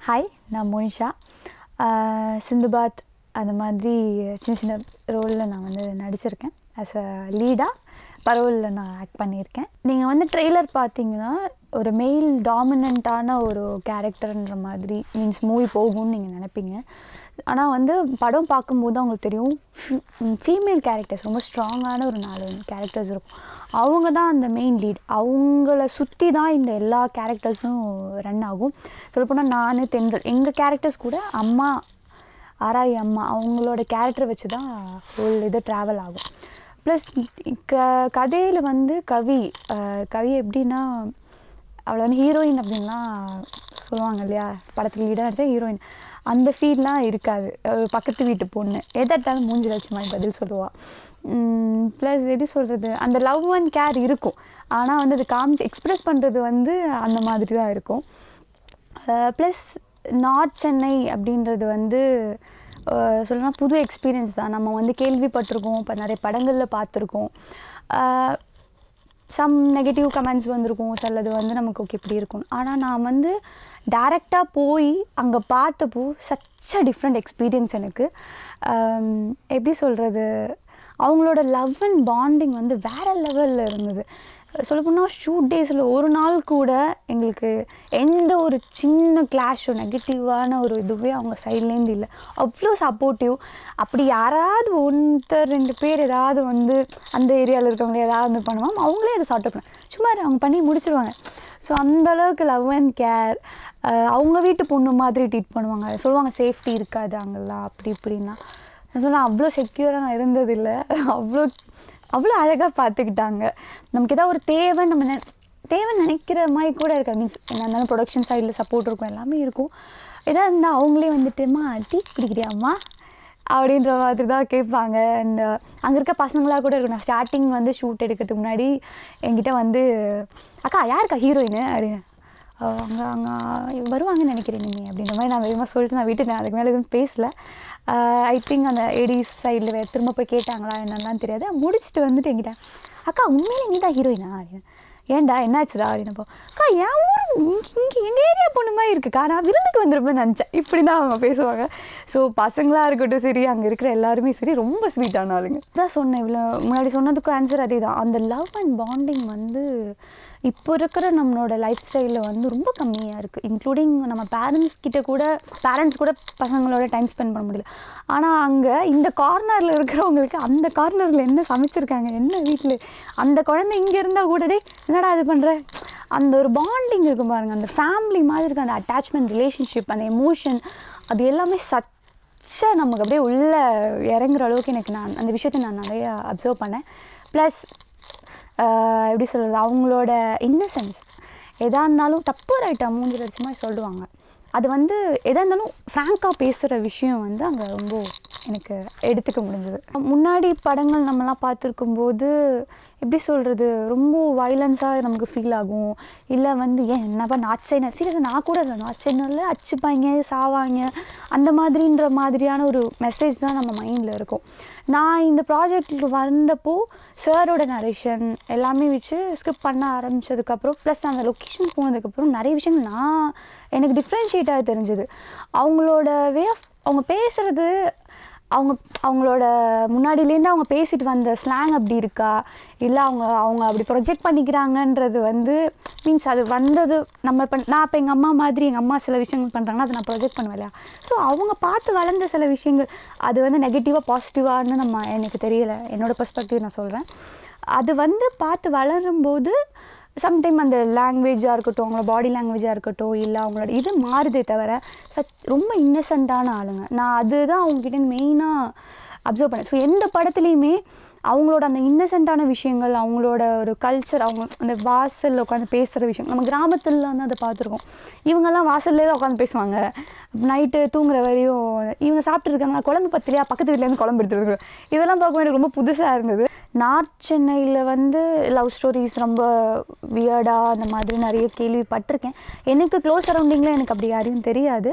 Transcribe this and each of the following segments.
hi நான் மோனிஷா ஆஹ் சிந்துபாத் அந்த மாதிரி சின்ன சின்ன ரோலில் நான் வந்து நடிச்சிருக்கேன் ஆஸ் அ லீடாக பரோலில் நான் ஆக்ட் பண்ணியிருக்கேன் நீங்கள் வந்து ட்ரெய்லர் பார்த்தீங்கன்னா ஒரு மெயில் டாமினண்ட்டான ஒரு கேரக்டர்ன்ற மாதிரி மீன்ஸ் மூவி போகும்னு நீங்கள் நினைப்பீங்க ஆனால் வந்து படம் பார்க்கும்போது தான் உங்களுக்கு தெரியும் ஃபீமேல் கேரக்டர்ஸ் ரொம்ப ஸ்ட்ராங்கான ஒரு நாலு கேரக்டர்ஸ் இருக்கும் அவங்க தான் அந்த மெயின் லீட் அவங்கள சுற்றி தான் இந்த எல்லா கேரக்டர்ஸும் ரன் ஆகும் சொல்லப்போனால் நான் தென்றல் எங்கள் கேரக்டர்ஸ் கூட அம்மா ஆராய் அம்மா அவங்களோட கேரக்டரை வச்சு தான் ஹோல் இது ட்ராவல் ஆகும் ப்ளஸ் க கதையில் வந்து கவி அஹ் கவி எப்படின்னா அவளை வந்து ஹீரோயின் அப்படின்லாம் சொல்லுவாங்க இல்லையா படத்தில் லீடாக நடிச்சா ஹீரோயின் அந்த ஃபீல்லாம் இருக்காது அஹ் பக்கத்து வீட்டு பொண்ணு எதாட்டாலும் மூஞ்சி வச்சு மாதிரி பதில் சொல்லுவாள் ப்ளஸ் எப்படி சொல்கிறது அந்த லவ் அண்ட் கேர் இருக்கும் ஆனால் வந்து அது காமிச்சு எக்ஸ்ப்ரெஸ் பண்ணுறது வந்து அந்த மாதிரி தான் இருக்கும் ப்ளஸ் நார்த் சென்னை அப்படின்றது வந்து சொல்லணும்னா புது எக்ஸ்பீரியன்ஸ் தான் நம்ம வந்து கேள்விப்பட்டிருக்கோம் இப்போ நிறைய படங்களில் பார்த்துருக்கோம் சம் நெகட்டிவ் கமெண்ட்ஸ் வந்திருக்கும் சிலது வந்து நமக்கு ஓகே இப்படி இருக்கும் ஆனால் நான் வந்து டேரெக்டாக போய் அங்கே பார்த்தப்போ சச் அ டிஃப்ரெண்ட் எக்ஸ்பீரியன்ஸ் எனக்கு ஆம், எப்படி சொல்கிறது அவங்களோட லவ் அண்ட் பாண்டிங் வந்து வேறு லெவலில் இருந்தது சொல்லப்போனால் ஷூட் டேஸில் ஒரு நாள் கூட எங்களுக்கு எந்த ஒரு சின்ன கிளாஷோ நெகட்டிவான ஒரு இதுவே அவங்க சைட்லேருந்து இல்லை அவ்வளோ சப்போர்ட்டிவ் அப்படி யாராவது ஒருத்தர் ரெண்டு பேர் ஏதாவது வந்து அந்த ஏரியாவில் இருக்கவங்களே ஏதாவது வந்து பண்ணுவாங்க அவங்களே அதை சார்ட் பண்ண சும்மா இரு, அவங்க பண்ணி முடிச்சிருவாங்க ஸோ அந்தளவுக்கு லவ் அண்ட் கேர் அவங்க வீட்டு பொண்ணு மாதிரி ட்ரீட் பண்ணுவாங்க சொல்லுவாங்க சேஃப்டி இருக்காது அங்கெல்லாம் அப்படி இப்படின்னா நான் சொன்னேன் அவ்வளோ செக்யூராக நான் இருந்ததில்லை அவ்வளோ அவ்வளோ அழகாக பார்த்துக்கிட்டாங்க நமக்கு ஏதாவது ஒரு தேவை நம்ம நெ தேவைன்னு நினைக்கிற மாதிரி கூட இருக்காது மீன்ஸ் என்ன இருந்தாலும் ப்ரொடக்ஷன் சைடில் சப்போர்ட் இருக்கும் எல்லாமே இருக்கும் எதாவது இருந்தால் அவங்களே வந்துட்டுமா டீ குடிக்கிறியாம்மா அப்படின்ற மாதிரி தான் கேட்பாங்க அண்ட் அங்கே இருக்க பசங்களாக கூட இருக்கும் நான் ஸ்டார்டிங் வந்து ஷூட் எடுக்கிறதுக்கு முன்னாடி என்கிட்ட வந்து அக்கா யாருக்கா ஹீரோயின் அப்படின்னு அவங்க அங்கே வருவாங்கன்னு நினைக்கிறேன் நீங்கள் அப்படின்ற மாதிரி நான் வேகமாக சொல்லிட்டு நான் விட்டுட்டேன் அதுக்கு மேலே எதுவும் பேசல ஐ திங்க் அந்த ஏடிஸ் சைடில் திரும்ப போய் கேட்டாங்களா என்னெல்லாம் தெரியாது முடிச்சுட்டு வந்துட்டு என்கிட்ட அக்கா உண்மையிலே நீ தான் ஹீரோயினா அப்படின்னு ஏன்டா என்னாச்சுடா அப்படின்னப்போ அக்கா என் ஊர் இங்கே இங்கே எங்கள் ஏரியா பொண்ணு மாதிரி இருக்குக்கா நான் விருந்துக்கு வந்திருப்பேன்னு நினச்சேன் இப்படி தான் அவங்க பேசுவாங்க ஸோ பசங்களாக இருக்கட்டும் சரி அங்கே இருக்கிற எல்லாருமே சரி ரொம்ப ஸ்வீட்டான ஆளுங்க தான் சொன்னேன் இவ்வளோ முன்னாடி சொன்னதுக்கும் ஆன்சர் அதே தான் அந்த லவ் அண்ட் பாண்டிங் வந்து இப்போ இருக்கிற நம்மளோட லைஃப் ஸ்டைலில் வந்து ரொம்ப கம்மியாக இருக்குது இன்க்ளூடிங் நம்ம பேரண்ட்ஸ் கிட்ட கூட பேரண்ட்ஸ் கூட பசங்களோட டைம் ஸ்பெண்ட் பண்ண முடியல ஆனால் அங்கே இந்த கார்னரில் இருக்கிறவங்களுக்கு அந்த கார்னரில் என்ன சமைச்சிருக்காங்க என்ன வீட்டில் அந்த குழந்தை இங்கே இருந்தால் கூட டேய் என்னடா இது பண்ணுற அந்த ஒரு பாண்டிங் இருக்கும் பாருங்கள் அந்த ஃபேமிலி மாதிரி இருக்க அந்த அட்டாச்மெண்ட் ரிலேஷன்ஷிப் அந்த எமோஷன் அது எல்லாமே சச்சா நமக்கு அப்படியே உள்ளே இறங்குற அளவுக்கு எனக்கு நான் அந்த விஷயத்தை நான் நிறைய அப்சர்வ் பண்ணேன் ப்ளஸ் எப்படி சொல்கிறது அவங்களோட இன்னசென்ஸ் எதாக இருந்தாலும் தப்பு ரைட்டாக மூஞ்சில் அடிச்ச மாதிரி சொல்லுவாங்க அது வந்து எதாக இருந்தாலும் ஃப்ராங்காக பேசுகிற விஷயம் வந்து அங்கே ரொம்ப எனக்கு எடுத்துக்க முடிஞ்சது முன்னாடி படங்கள் நம்மலாம் பார்த்துருக்கும் போது எப்படி சொல்கிறது ரொம்ப வைலன்ஸாக நமக்கு ஃபீல் ஆகும் இல்லை வந்து ஏன் என்னப்பா நாச்சைன சீரியஸாக நான் கூட இல்லை நாச்சைனில் அடிச்சுப்பாங்க சாவாங்க அந்த மாதிரின்ற மாதிரியான ஒரு மெசேஜ் தான் நம்ம மைண்டில் இருக்கும் நான் இந்த ப்ராஜெக்ட்டுக்கு வந்தப்போ சாரோட நரேஷன் எல்லாமே வச்சு ஸ்கிப் பண்ண ஆரம்பித்ததுக்கப்புறம் ப்ளஸ் அந்த லொக்கேஷன் போனதுக்கப்புறம் நிறைய விஷயங்கள் நான் எனக்கு டிஃப்ரென்ஷியேட்டாக தெரிஞ்சுது அவங்களோட வே ஆஃப் அவங்க பேசுகிறது அவங்க அவங்களோட முன்னாடியிலேருந்து அவங்க பேசிட்டு வந்த ஸ்லாங் அப்படி இருக்கா இல்லை அவங்க அவங்க அப்படி ப்ரொஜெக்ட் பண்ணிக்கிறாங்கன்றது வந்து மீன்ஸ் அது வந்தது நம்ம இப்போ நான் இப்போ எங்கள் அம்மா மாதிரி எங்கள் அம்மா சில விஷயங்கள் பண்ணுறாங்கன்னா அதை நான் ப்ரொஜெக்ட் பண்ணுவேன் இல்லையா ஸோ அவங்க பார்த்து வளர்ந்த சில விஷயங்கள் அது வந்து நெகட்டிவாக பாசிட்டிவான்னு நம்ம எனக்கு தெரியல என்னோடய பெர்ஸ்பெக்டிவ் நான் சொல்கிறேன் அது வந்து பார்த்து வளரும்போது சம்டைம் அந்த லாங்குவேஜாக இருக்கட்டும் அவங்களோட பாடி லாங்குவேஜாக இருக்கட்டும் இல்லை அவங்களோட இது மாறுதே தவிர சச் ரொம்ப இன்னசென்ட்டான ஆளுங்க நான் அதுதான் அவங்ககிட்ட மெயினாக அப்சர்வ் பண்ணேன் ஸோ எந்த படத்துலையுமே அவங்களோட அந்த இன்னசென்ட்டான விஷயங்கள் அவங்களோட ஒரு கல்ச்சர் அவங்க அந்த வாசலில் உட்காந்து பேசுகிற விஷயம் நம்ம கிராமத்தில் வந்து அதை பார்த்துருக்கோம் இவங்கெல்லாம் வாசல்லே தான் உட்காந்து பேசுவாங்க நைட்டு தூங்குற வரையும் இவங்க சாப்பிட்ருக்காங்க குழம்பு பத்திரியா பக்கத்து வீட்டிலேருந்து குழம்பு எடுத்துருக்கு இதெல்லாம் பார்க்கும்போது எனக்கு ரொம்ப புதுசாக இருந்தது நார்த் சென்னையில் வந்து லவ் ஸ்டோரிஸ் ரொம்ப வியர்டாக அந்த மாதிரி நிறைய கேள்விப்பட்டிருக்கேன் எனக்கு க்ளோஸ் சரௌண்டிங்கில் எனக்கு அப்படி யாரையும் தெரியாது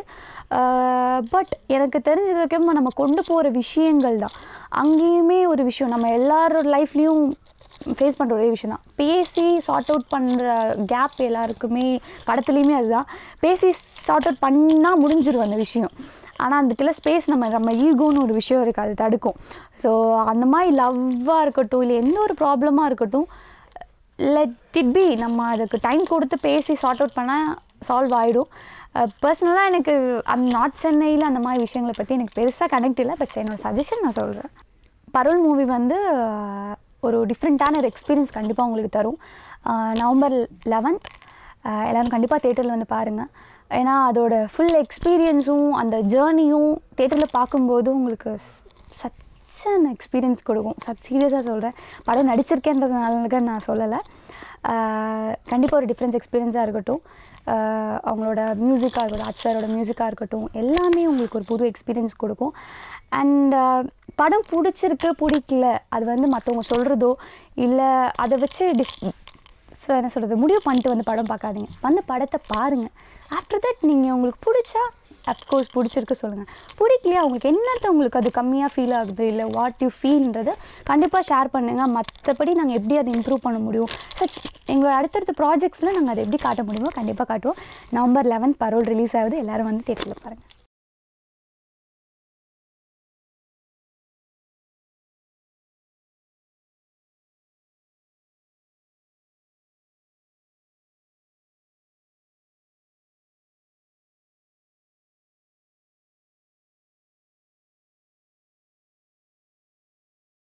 பட் எனக்கு தெரிஞ்சது வரைக்கும் நம்ம கொண்டு போகிற விஷயங்கள் தான் அங்கேயுமே ஒரு விஷயம் நம்ம எல்லாரோட லைஃப்லேயும் ஃபேஸ் பண்ணுற ஒரே விஷயம் தான் பேசி சார்ட் அவுட் பண்ணுற கேப் எல்லாருக்குமே படத்துலேயுமே அதுதான் பேசி சார்ட் அவுட் பண்ணால் முடிஞ்சிடும் அந்த விஷயம் ஆனால் அதுக்குள்ள ஸ்பேஸ் நம்ம நம்ம ஈகோன்னு ஒரு விஷயம் இருக்குது அது தடுக்கும் ஸோ அந்த மாதிரி லவ்வாக இருக்கட்டும் இல்லை எந்த ஒரு ப்ராப்ளமாக இருக்கட்டும் லெட் இட் பி நம்ம அதுக்கு டைம் கொடுத்து பேசி சார்ட் அவுட் பண்ணால் சால்வ் ஆகிடும் பர்சனலாக எனக்கு அந்த நார்த் சென்னையில் அந்த மாதிரி விஷயங்களை பற்றி எனக்கு பெருசாக கனெக்ட் இல்லை பட் என்னோட சஜஷன் நான் சொல்கிறேன் பருள் மூவி வந்து அஹ், ஒரு டிஃப்ரெண்ட்டான ஒரு எக்ஸ்பீரியன்ஸ் கண்டிப்பாக உங்களுக்கு தரும் அஹ், நவம்பர் லெவன்த் எல்லோரும் கண்டிப்பாக தேட்டரில் வந்து பாருங்கள் ஏன்னா அதோட ஃபுல் எக்ஸ்பீரியன்ஸும் அந்த ஜேர்னியும் தேட்டரில் பார்க்கும்போது உங்களுக்கு சச் அன் எக்ஸ்பீரியன்ஸ் கொடுக்கும் சச் சீரியஸாக சொல்கிறேன் படம் நடிச்சிருக்கேன்றதுனால நான் சொல்லலை கண்டிப்பாக ஒரு டிஃப்ரென்ஸ் எக்ஸ்பீரியன்ஸாக இருக்கட்டும் ஆஹ் அவங்களோட மியூசிக்காக இருக்கட்டும் அட் சாரோட மியூசிக்காக இருக்கட்டும் எல்லாமே உங்களுக்கு ஒரு புது எக்ஸ்பீரியன்ஸ் கொடுக்கும் அண்ட் படம் பிடிச்சிருக்கு பிடிக்கல அது வந்து மற்றவங்க சொல்கிறதோ இல்லை அதை வச்சு டிஃப் ஸோ என்ன சொல்கிறது முடிவு பண்ணிட்டு வந்து படம் பார்க்காதீங்க வந்து படத்தை பாருங்கள் ஆஃப்டர் தட் நீங்கள் உங்களுக்கு பிடிச்சா அஃப்கோர்ஸ் பிடிச்சிருக்கு சொல்லுங்கள் பிடிக்கலையா உங்களுக்கு என்னத்த உங்களுக்கு அது கம்மியாக ஃபீல் ஆகுது இல்லை வாட் யூ ஃபீல்ன்றதை கண்டிப்பாக ஷேர் பண்ணுங்கள் மற்றபடி நாங்கள் எப்படி அதை இம்ப்ரூவ் பண்ண முடியும் சச் எங்களோட அடுத்தடுத்த ப்ராஜெக்ட்ஸில் நாங்கள் அதை எப்படி காட்ட முடியுமோ கண்டிப்பாக காட்டுவோம் நவம்பர் லெவன்த் பரோல் ரிலீஸ் ஆகுது எல்லோரும் வந்து தேட்டரில் பாருங்கள்